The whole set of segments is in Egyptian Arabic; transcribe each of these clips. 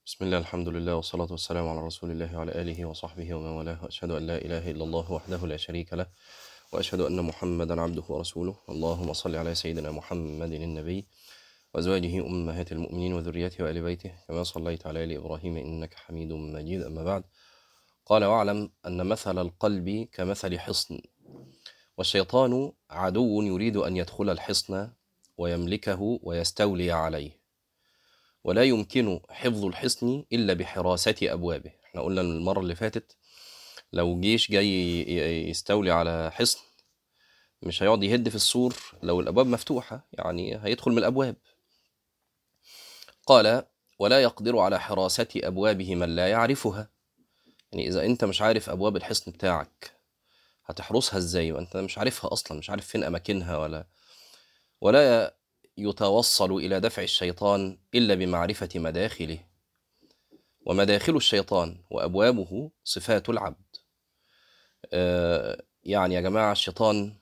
بسم الله الحمد لله والصلاة والسلام على رسول الله وعلى آله وصحبه ومن والاه وأشهد أن لا إله إلا الله وحده لا شريك له وأشهد أن محمدا عبده ورسوله اللهم صل على سيدنا محمد النبي وأزواجه أمهات المؤمنين وذريته وآل بيته كما صليت على آل إبراهيم إنك حميد مجيد أما بعد قال واعلم أن مثل القلب كمثل حصن والشيطان عدو يريد أن يدخل الحصن ويملكه ويستولي عليه ولا يمكن حفظ الحصن إلا بحراسة أبوابه احنا قلنا المرة اللي فاتت لو جيش جاي ي- يستولي على حصن مش هيقعد يهد في السور لو الأبواب مفتوحة يعني هيدخل من الأبواب قال ولا يقدر على حراسة أبوابه من لا يعرفها يعني إذا أنت مش عارف أبواب الحصن بتاعك هتحرسها إزاي وأنت مش عارفها أصلا مش عارف فين أماكنها ولا ولا يتوصل إلى دفع الشيطان إلا بمعرفة مداخله ومداخل الشيطان وأبوابه صفات العبد آه، يعني يا جماعة الشيطان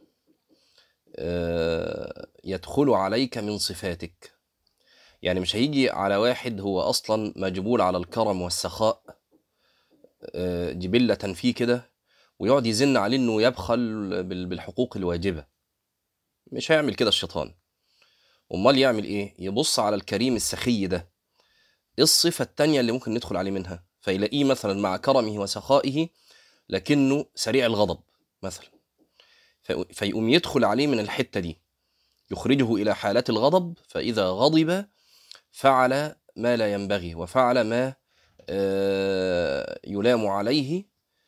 آه، يدخل عليك من صفاتك يعني مش هيجي على واحد هو أصلا مجبول على الكرم والسخاء آه، جبلة فيه كده ويقعد يزن عليه إنه يبخل بال- بالحقوق الواجبة مش هيعمل كده الشيطان امال يعمل ايه يبص على الكريم السخي ده ايه الصفه التانية اللي ممكن ندخل عليه منها فيلاقيه مثلا مع كرمه وسخائه لكنه سريع الغضب مثلا في- فيقوم يدخل عليه من الحته دي يخرجه الى حالات الغضب فاذا غضب فعل ما لا ينبغي وفعل ما آه، يلام عليه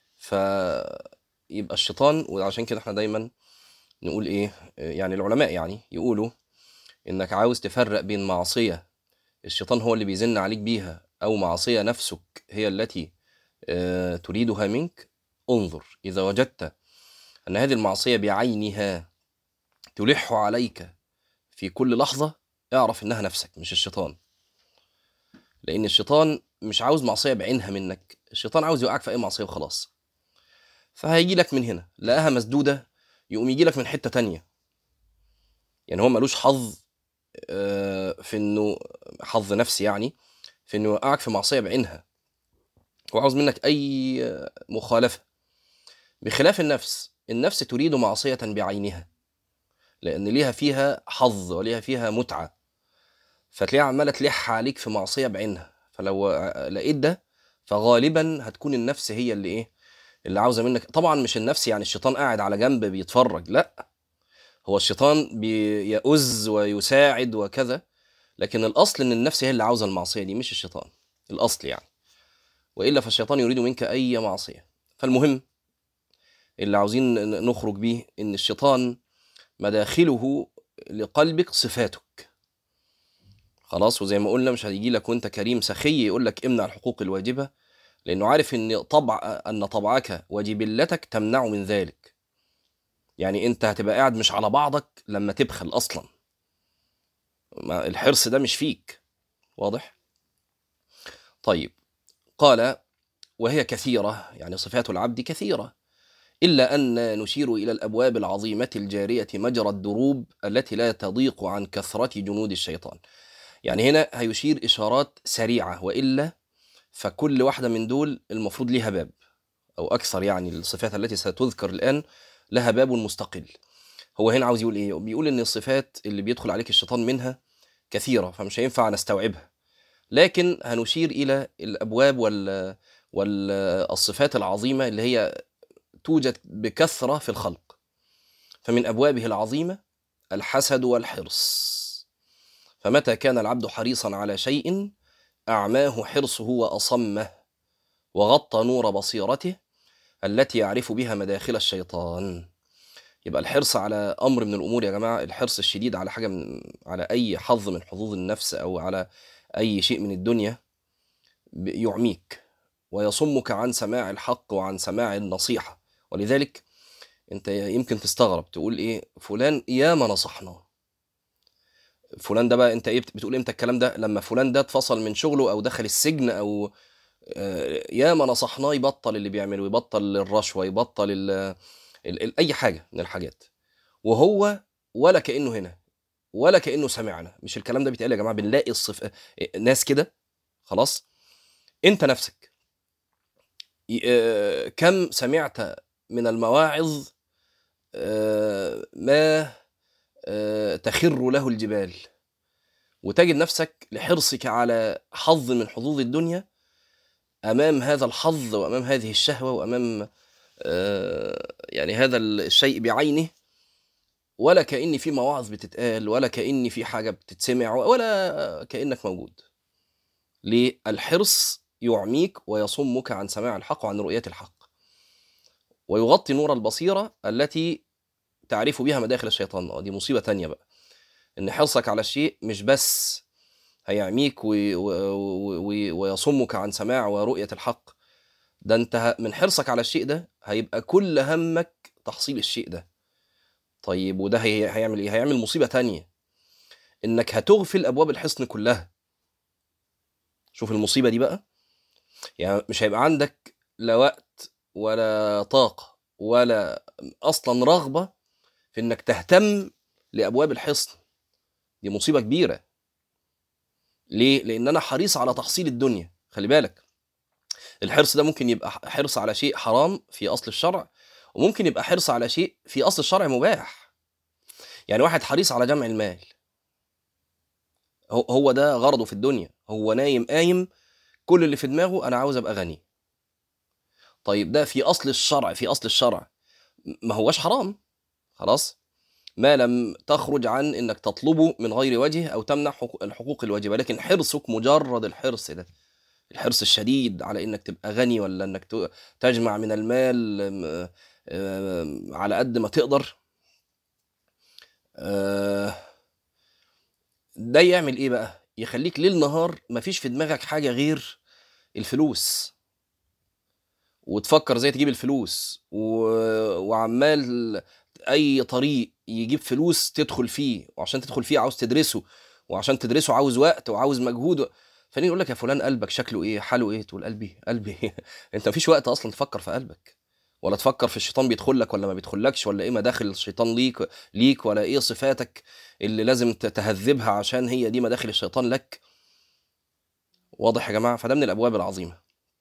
فيبقى الشيطان وعشان كده احنا دايما نقول ايه آه، يعني العلماء يعني يقولوا انك عاوز تفرق بين معصية الشيطان هو اللي بيزن عليك بيها او معصية نفسك هي التي آه، تريدها منك انظر اذا وجدت ان هذه المعصية بعينها تلح عليك في كل لحظة اعرف انها نفسك مش الشيطان لان الشيطان مش عاوز معصية بعينها منك الشيطان عاوز يوقعك في اي معصية وخلاص فهيجي لك من هنا لقاها مسدودة يقوم يجي لك من حتة تانية يعني هو ملوش حظ آه، في انه حظ نفسي يعني في انه يوقعك في معصيه بعينها هو عاوز منك اي آه، مخالفه بخلاف النفس النفس تريد معصيه بعينها لان ليها فيها حظ وليها فيها متعه فتلاقيها عماله تلح عليك في معصيه بعينها فلو آه، لقيت ده فغالبا هتكون النفس هي اللي ايه اللي عاوزه منك طبعا مش النفس يعني الشيطان قاعد على جنب بيتفرج لا هو الشيطان بيؤز ويساعد وكذا لكن الاصل ان النفس هي اللي عاوزه المعصيه دي مش الشيطان الاصل يعني والا فالشيطان يريد منك اي معصيه فالمهم اللي عاوزين ن- نخرج بيه ان الشيطان مداخله لقلبك صفاتك خلاص وزي ما قلنا مش هيجي لك وانت كريم سخي يقول لك امنع الحقوق الواجبه لانه عارف ان طبع ان طبعك وجبلتك تمنع من ذلك يعني انت هتبقى قاعد مش على بعضك لما تبخل اصلا ما الحرص ده مش فيك واضح طيب قال وهي كثيرة يعني صفات العبد كثيرة إلا أن نشير إلى الأبواب العظيمة الجارية مجرى الدروب التي لا تضيق عن كثرة جنود الشيطان يعني هنا هيشير إشارات سريعة وإلا فكل واحدة من دول المفروض ليها باب أو أكثر يعني الصفات التي ستذكر الآن لها باب مستقل هو هنا عاوز يقول إيه؟ بيقول إن الصفات اللي بيدخل عليك الشيطان منها كثيرة فمش هينفع نستوعبها لكن هنشير إلى الأبواب وال والصفات العظيمة اللي هي توجد بكثرة في الخلق فمن أبوابه العظيمة الحسد والحرص فمتى كان العبد حريصا على شيء أعماه حرصه وأصمه وغطى نور بصيرته التي يعرف بها مداخل الشيطان يبقى الحرص على أمر من الأمور يا جماعة الحرص الشديد على حاجة من على أي حظ من حظوظ النفس أو على أي شيء من الدنيا ب- يعميك ويصمك عن سماع الحق وعن سماع النصيحة ولذلك انت يمكن تستغرب تقول ايه فلان ياما نصحناه فلان ده بقى انت ايه بت- بتقول امتى الكلام ده لما فلان ده اتفصل من شغله او دخل السجن او آه، ياما نصحناه يبطل اللي بيعمله يبطل الرشوة يبطل ال ال ال اي حاجة من الحاجات وهو ولا كأنه هنا ولا كأنه سمعنا مش الكلام ده بيتقال يا جماعة بنلاقي الصف... ناس كده خلاص انت نفسك كم سمعت من المواعظ ما تخر له الجبال وتجد نفسك لحرصك على حظ من حظوظ الدنيا امام هذا الحظ وامام هذه الشهوه وامام يعني هذا الشيء بعينه ولا كأن في مواعظ بتتقال ولا كأن في حاجة بتتسمع ولا كأنك موجود ليه؟ الحرص يعميك ويصمك عن سماع الحق وعن رؤية الحق ويغطي نور البصيرة التي تعرف بها مداخل الشيطان دي مصيبة تانية بقى إن حرصك على الشيء مش بس هيعميك ويصمك عن سماع ورؤية الحق ده انت من حرصك على الشيء ده هيبقى كل همك تحصيل الشيء ده طيب وده هي هيعمل ايه هيعمل مصيبه تانية انك هتغفل ابواب الحصن كلها شوف المصيبه دي بقى يعني مش هيبقى عندك لا وقت ولا طاقه ولا اصلا رغبه في انك تهتم لابواب الحصن دي مصيبه كبيره ليه لان انا حريص على تحصيل الدنيا خلي بالك الحرص ده ممكن يبقى حرص على شيء حرام في اصل الشرع وممكن يبقى حرص على شيء في اصل الشرع مباح يعني واحد حريص على جمع المال هو ده غرضه في الدنيا هو نايم قايم كل اللي في دماغه انا عاوز ابقى غني طيب ده في اصل الشرع في اصل الشرع ما هوش حرام خلاص ما لم تخرج عن انك تطلبه من غير وجه او تمنع الحقوق الواجبه لكن حرصك مجرد الحرص ده الحرص الشديد على انك تبقى غني ولا انك تجمع من المال على قد ما تقدر ده يعمل ايه بقى يخليك ليل نهار مفيش في دماغك حاجه غير الفلوس وتفكر ازاي تجيب الفلوس و... وعمال اي طريق يجيب فلوس تدخل فيه وعشان تدخل فيه عاوز تدرسه وعشان تدرسه عاوز وقت وعاوز مجهود فنيجي يقول لك يا فلان قلبك شكله ايه حاله ايه تقول قلبي قلبي انت مفيش وقت اصلا تفكر في قلبك ولا تفكر في الشيطان بيدخل لك ولا ما بيدخلكش ولا ايه مداخل الشيطان ليك ليك ولا ايه صفاتك اللي لازم تهذبها عشان هي دي مداخل الشيطان لك واضح يا جماعه فده من الابواب العظيمه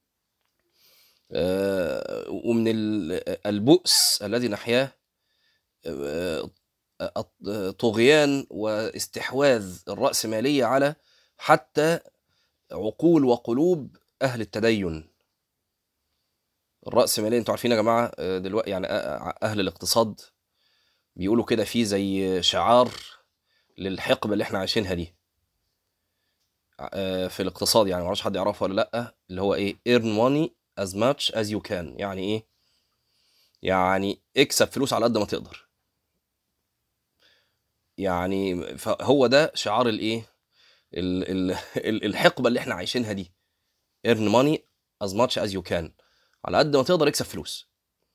آه ومن البؤس الذي نحياه آه طغيان واستحواذ الرأسمالية على حتى عقول وقلوب أهل التدين الرأسمالية انتوا عارفين يا جماعة دلوقتي يعني أهل الاقتصاد بيقولوا كده في زي شعار للحقبة اللي احنا عايشينها دي في الاقتصاد يعني معرفش حد يعرفها ولا لأ اللي هو ايه earn money as much as you can يعني ايه يعني اكسب فلوس على قد ما تقدر يعني فهو ده شعار الايه الحقبه اللي احنا عايشينها دي earn money as much as you can على قد ما تقدر اكسب فلوس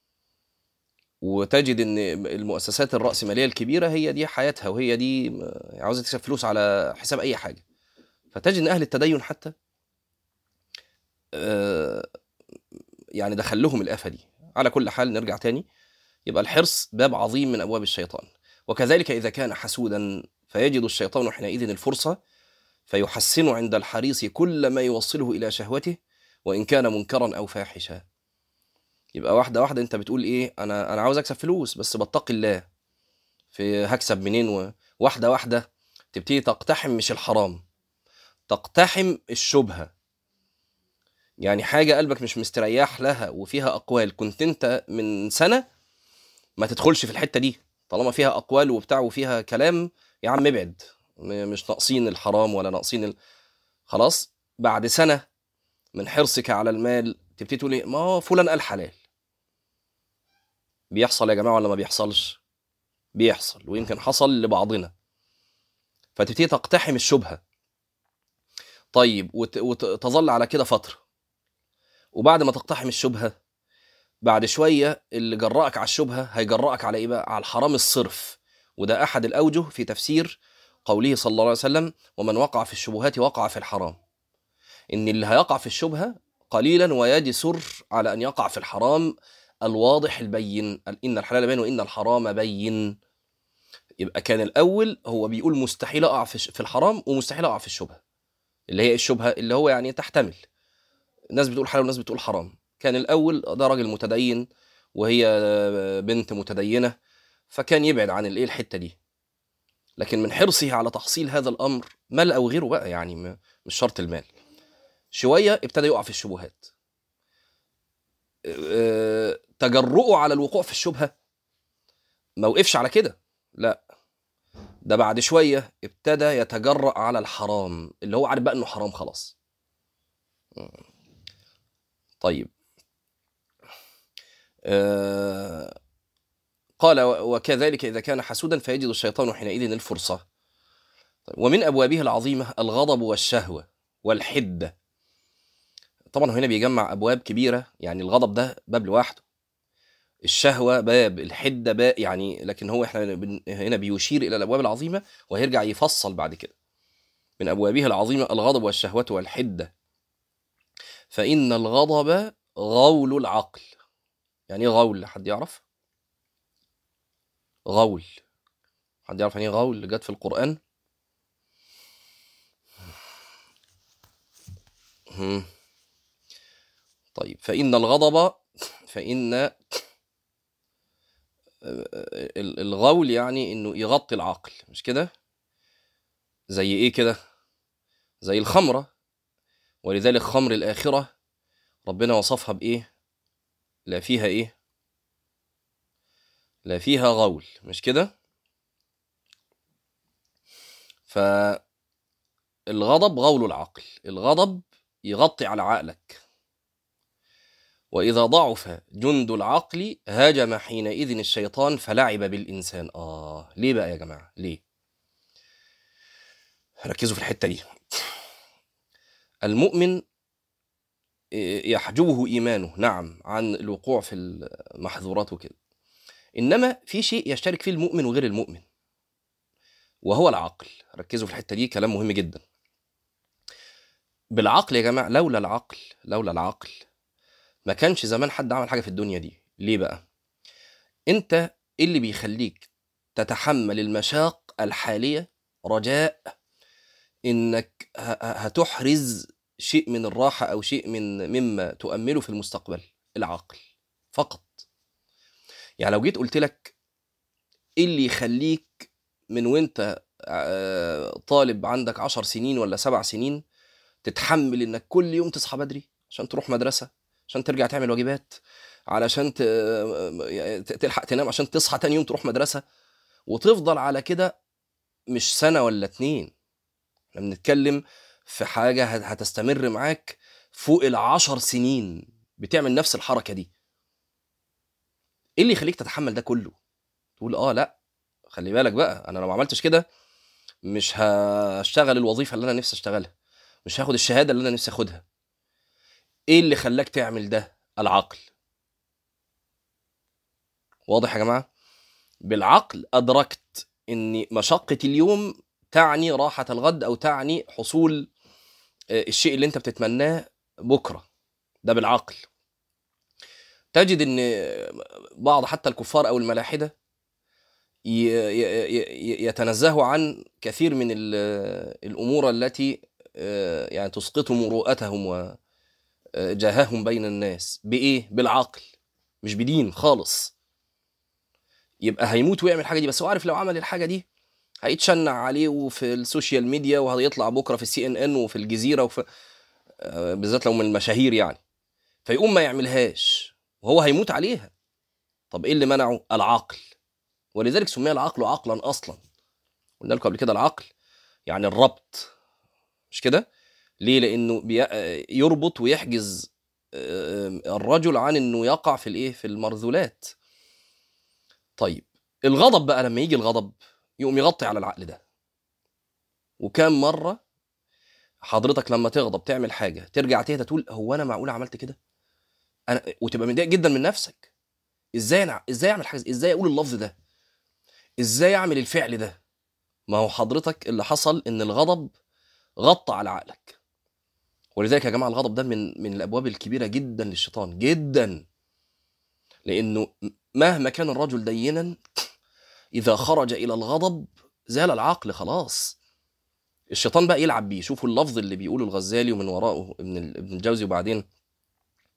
وتجد ان المؤسسات الرأسمالية الكبيرة هي دي حياتها وهي دي عاوزة تكسب فلوس على حساب اي حاجة فتجد ان اهل التدين حتى يعني دخل لهم الآفة دي على كل حال نرجع تاني يبقى الحرص باب عظيم من أبواب الشيطان وكذلك إذا كان حسودا فيجد الشيطان حينئذ الفرصة فيحسن عند الحريص كل ما يوصله إلى شهوته وإن كان منكرا أو فاحشا يبقى واحدة واحدة أنت بتقول إيه أنا أنا عاوز أكسب فلوس بس بتقي الله في هكسب منين واحدة واحدة تبتدي تقتحم مش الحرام تقتحم الشبهة يعني حاجة قلبك مش مستريح لها وفيها أقوال كنت أنت من سنة ما تدخلش في الحتة دي طالما فيها أقوال وبتاع وفيها كلام يا عم ابعد مش ناقصين الحرام ولا ناقصين ال... خلاص بعد سنة من حرصك على المال تبتدي تقول ايه ما هو فلان قال حلال بيحصل يا جماعة ولا ما بيحصلش بيحصل ويمكن حصل لبعضنا فتبتدي تقتحم الشبهة طيب وت... وتظل على كده فترة وبعد ما تقتحم الشبهة بعد شوية اللي جرأك على الشبهة هيجرأك على إيه بقى؟ على الحرام الصرف وده أحد الأوجه في تفسير قوله صلى الله عليه وسلم ومن وقع في الشبهات وقع في الحرام إن اللي هيقع في الشبهة قليلا ويجسر على أن يقع في الحرام الواضح البين إن الحلال بين وإن الحرام بين يبقى كان الأول هو بيقول مستحيل أقع في الحرام ومستحيل أقع في الشبهة اللي هي الشبهة اللي هو يعني تحتمل ناس بتقول حلال وناس بتقول حرام كان الاول ده راجل متدين وهي بنت متدينه فكان يبعد عن الايه الحته دي لكن من حرصه على تحصيل هذا الامر مال او غيره بقى يعني م- مش شرط المال شويه ابتدى يقع في الشبهات آه، تجرؤه على الوقوع في الشبهه ما وقفش على كده لا ده بعد شويه ابتدى يتجرأ على الحرام اللي هو عارف بقى انه حرام خلاص مم. طيب آه، قال و- وكذلك إذا كان حسودا فيجد الشيطان حينئذ الفرصة طيب ومن أبوابه العظيمة الغضب والشهوة والحدة طبعا هنا بيجمع أبواب كبيرة يعني الغضب ده باب لوحده الشهوة باب الحدة باب يعني لكن هو احنا بن- هنا بيشير إلى الأبواب العظيمة وهيرجع يفصل بعد كده من أبوابه العظيمة الغضب والشهوة والحدة فإن الغضب غول العقل يعني ايه غول حد يعرف غول حد يعرف يعني ايه غول جت في القرآن مم. طيب فإن الغضب فإن ال- الغول يعني إنه يغطي العقل مش كده زي إيه كده زي الخمرة ولذلك خمر الآخرة ربنا وصفها بإيه لا فيها إيه لا فيها غول مش كده فالغضب غول العقل الغضب يغطي على عقلك وإذا ضعف جند العقل هاجم حينئذ الشيطان فلعب بالإنسان آه ليه بقى يا جماعة ليه ركزوا في الحتة دي المؤمن يحجبه إيمانه نعم عن الوقوع في المحظورات وكده إنما في شيء يشترك فيه المؤمن وغير المؤمن وهو العقل ركزوا في الحتة دي كلام مهم جدا بالعقل يا جماعة لولا العقل لولا العقل ما كانش زمان حد عمل حاجة في الدنيا دي ليه بقى انت إيه اللي بيخليك تتحمل المشاق الحالية رجاء انك ه- ه- هتحرز شيء من الراحة او شيء من مما تؤمله في المستقبل العقل فقط يعني لو جيت قلت لك ايه اللي يخليك من وانت آه، طالب عندك عشر سنين ولا سبع سنين تتحمل انك كل يوم تصحى بدري عشان تروح مدرسة عشان ترجع تعمل واجبات علشان ت- ت- تلحق تنام عشان تصحى تاني يوم تروح مدرسة وتفضل على كده مش سنة ولا اتنين احنا بنتكلم في حاجة هت- هتستمر معاك فوق العشر سنين بتعمل نفس الحركة دي ايه اللي يخليك تتحمل ده كله تقول اه لا خلي بالك بقى انا لو ما عملتش كده مش هشتغل الوظيفة اللي انا نفسي اشتغلها مش هاخد الشهادة اللي انا نفسي اخدها ايه اللي خلاك تعمل ده العقل واضح يا جماعة بالعقل ادركت ان مشقة اليوم تعني راحة الغد او تعني حصول آه، الشيء اللي انت بتتمناه بكرة ده بالعقل تجد ان بعض حتى الكفار او الملاحدة ي- ي- ي- يتنزهوا عن كثير من ال- الامور التي آه، يعني تسقط مروءتهم وجاههم بين الناس بايه بالعقل مش بدين خالص يبقى هيموت ويعمل الحاجه دي بس هو عارف لو عمل الحاجه دي هيتشنع عليه وفي السوشيال ميديا وهيطلع بكره في السي ان ان وفي الجزيره وفي آه، بالذات لو من المشاهير يعني فيقوم ما يعملهاش وهو هيموت عليها طب ايه اللي منعه العقل ولذلك سمي العقل عقلا اصلا قلنا لكم قبل كده العقل يعني الربط مش كده ليه لانه بي... آه، يربط ويحجز آه، الرجل عن انه يقع في الايه في المرذولات طيب الغضب بقى لما يجي الغضب يقوم يغطي على العقل ده وكام مره حضرتك لما تغضب تعمل حاجه ترجع تهدى تقول هو انا معقول عملت كده انا وتبقى متضايق جدا من نفسك ازاي انا ازاي اعمل حاجه ازاي اقول اللفظ ده ازاي اعمل الفعل ده ما هو حضرتك اللي حصل ان الغضب غطى على عقلك ولذلك يا جماعه الغضب ده من من الابواب الكبيره جدا للشيطان جدا لانه مهما كان الرجل دينا اذا خرج الى الغضب زال العقل خلاص الشيطان بقى يلعب بيه شوفوا اللفظ اللي بيقوله الغزالي ومن وراءه ابن ال- ابن الجوزي وبعدين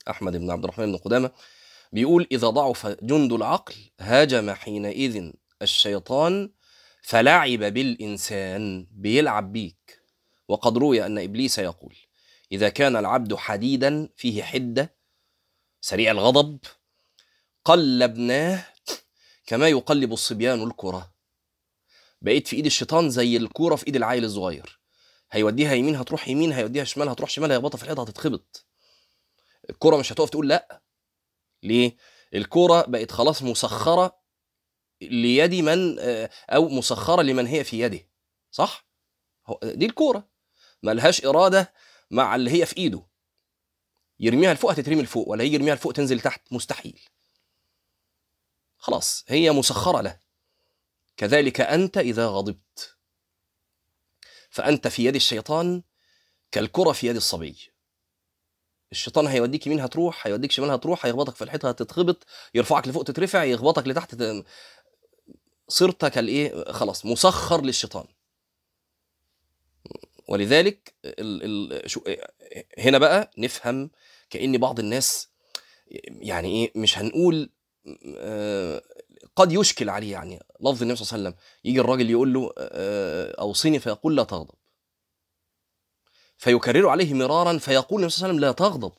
أحمد بن عبد الرحمن بن قدامة بيقول إذا ضعف جند العقل هاجم حينئذ الشيطان فلعب بالإنسان بيلعب بيك وقد روي أن إبليس يقول إذا كان العبد حديدا فيه حدة سريع الغضب قلبناه كما يقلب الصبيان الكرة بقيت في ايد الشيطان زي الكوره في ايد العيل الصغير هيوديها يمين هتروح يمين هيوديها شمال هتروح شمال هيخبطها في الحيط هتتخبط الكوره مش هتقف تقول لا ليه الكوره بقت خلاص مسخره ليد من او مسخره لمن هي في يده صح دي الكوره ملهاش اراده مع اللي هي في ايده يرميها لفوق هتترمي لفوق ولا هي يرميها لفوق تنزل تحت مستحيل خلاص هي مسخره له كذلك انت اذا غضبت فانت في يد الشيطان كالكره في يد الصبي الشيطان هيوديك يمين هتروح هيوديك شمال هتروح هيخبطك في الحيطه هتتخبط يرفعك لفوق تترفع يخبطك لتحت ت... صرت كالايه خلاص مسخر للشيطان ولذلك ال ال شو هنا بقى نفهم كأن بعض الناس يعني ايه مش هنقول قد يشكل عليه يعني لفظ النبي صلى الله عليه وسلم يجي الراجل يقول له اوصيني فيقول لا تغضب فيكرر عليه مرارا فيقول النبي صلى الله عليه وسلم لا تغضب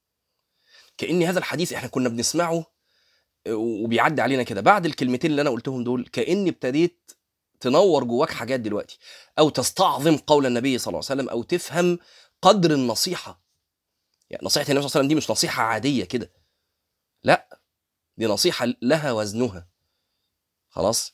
كأن هذا الحديث احنا كنا بنسمعه وبيعدي علينا كده بعد الكلمتين اللي انا قلتهم دول كأني ابتديت تنور جواك حاجات دلوقتي او تستعظم قول النبي صلى الله عليه وسلم او تفهم قدر النصيحه يعني نصيحه النبي صلى الله عليه وسلم دي مش نصيحه عاديه كده لا دي نصيحه لها وزنها خلاص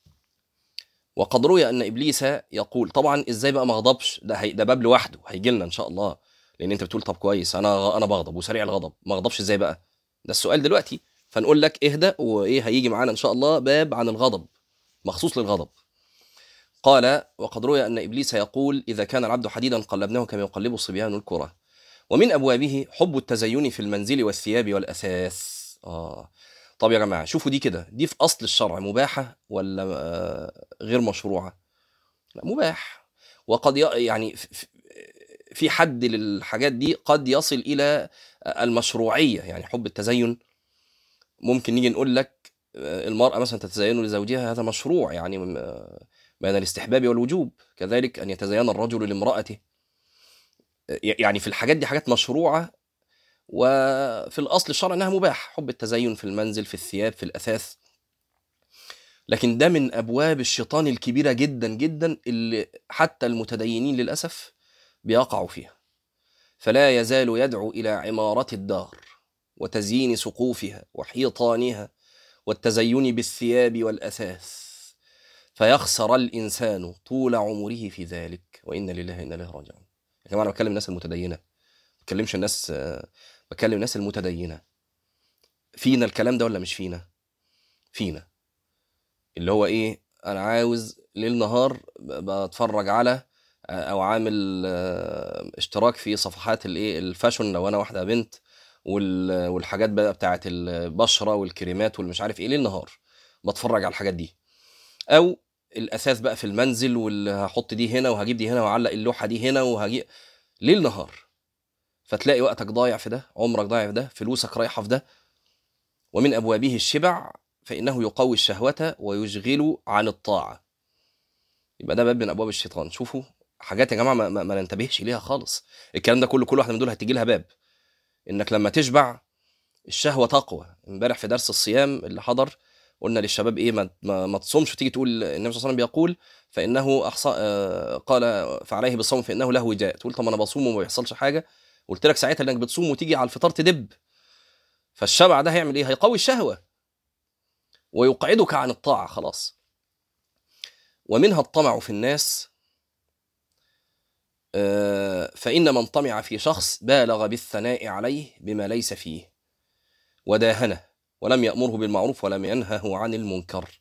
وقد روي ان ابليس يقول طبعا ازاي بقى ما غضبش ده هي ده باب لوحده هيجي لنا ان شاء الله لان انت بتقول طب كويس انا انا بغضب وسريع الغضب ما غضبش ازاي بقى ده السؤال دلوقتي فنقول لك اهدى وايه هيجي معانا ان شاء الله باب عن الغضب مخصوص للغضب قال وقد روي ان ابليس يقول اذا كان العبد حديدا قلبناه كما يقلب الصبيان الكره ومن ابوابه حب التزين في المنزل والثياب والاثاث اه طب يا جماعه شوفوا دي كده دي في اصل الشرع مباحه ولا غير مشروعه لا مباح وقد يعني في حد للحاجات دي قد يصل الى المشروعيه يعني حب التزين ممكن نيجي نقول لك المراه مثلا تتزين لزوجها هذا مشروع يعني بين الاستحباب والوجوب كذلك ان يتزين الرجل لامراته يعني في الحاجات دي حاجات مشروعه وفي الاصل الشرع انها مباح حب التزين في المنزل في الثياب في الاثاث لكن ده من ابواب الشيطان الكبيره جدا جدا اللي حتى المتدينين للاسف بيقعوا فيها فلا يزال يدعو الى عماره الدار وتزيين سقوفها وحيطانها والتزين بالثياب والاثاث فيخسر الانسان طول عمره في ذلك وان لله وانا اليه راجعون يا جماعه انا بكلم الناس المتدينه ما بكلمش الناس بكلم الناس المتدينه فينا الكلام ده ولا مش فينا فينا اللي هو ايه انا عاوز ليل نهار بتفرج على او عامل اشتراك في صفحات الايه الفاشون لو انا واحده بنت والحاجات بقى بتاعت البشره والكريمات والمش عارف ايه ليل نهار بتفرج على الحاجات دي او الاثاث بقى في المنزل واللي هحط دي هنا وهجيب دي هنا وهعلق اللوحه دي هنا وهجيب ليل نهار فتلاقي وقتك ضايع في ده عمرك ضايع في ده فلوسك رايحه في ده ومن ابوابه الشبع فانه يقوي الشهوه ويشغل عن الطاعه يبقى ده باب من ابواب الشيطان شوفوا حاجات يا جماعه ما, ما, ما ننتبهش ليها خالص الكلام ده كله كل واحده من دول هتيجي لها باب انك لما تشبع الشهوه تقوى امبارح في درس الصيام اللي حضر قلنا للشباب ايه ما, ما, ما تصومش وتيجي تقول النبي صلى الله عليه وسلم بيقول فانه احصى آه قال فعليه بالصوم فانه له وجاء تقول طب انا بصوم وما بيحصلش حاجه قلت لك ساعتها انك بتصوم وتيجي على الفطار تدب فالشبع ده هيعمل ايه هيقوي الشهوه ويقعدك عن الطاعه خلاص ومنها الطمع في الناس آه فان من طمع في شخص بالغ بالثناء عليه بما ليس فيه وداهنه ولم يأمره بالمعروف ولم ينهه عن المنكر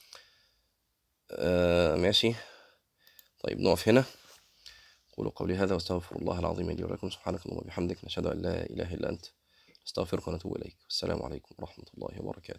آه ماشي طيب نقف هنا قولوا قولي هذا واستغفر الله العظيم لي ولكم سبحانك اللهم وبحمدك نشهد ان لا اله الا انت نستغفرك ونتوب اليك والسلام عليكم ورحمه الله وبركاته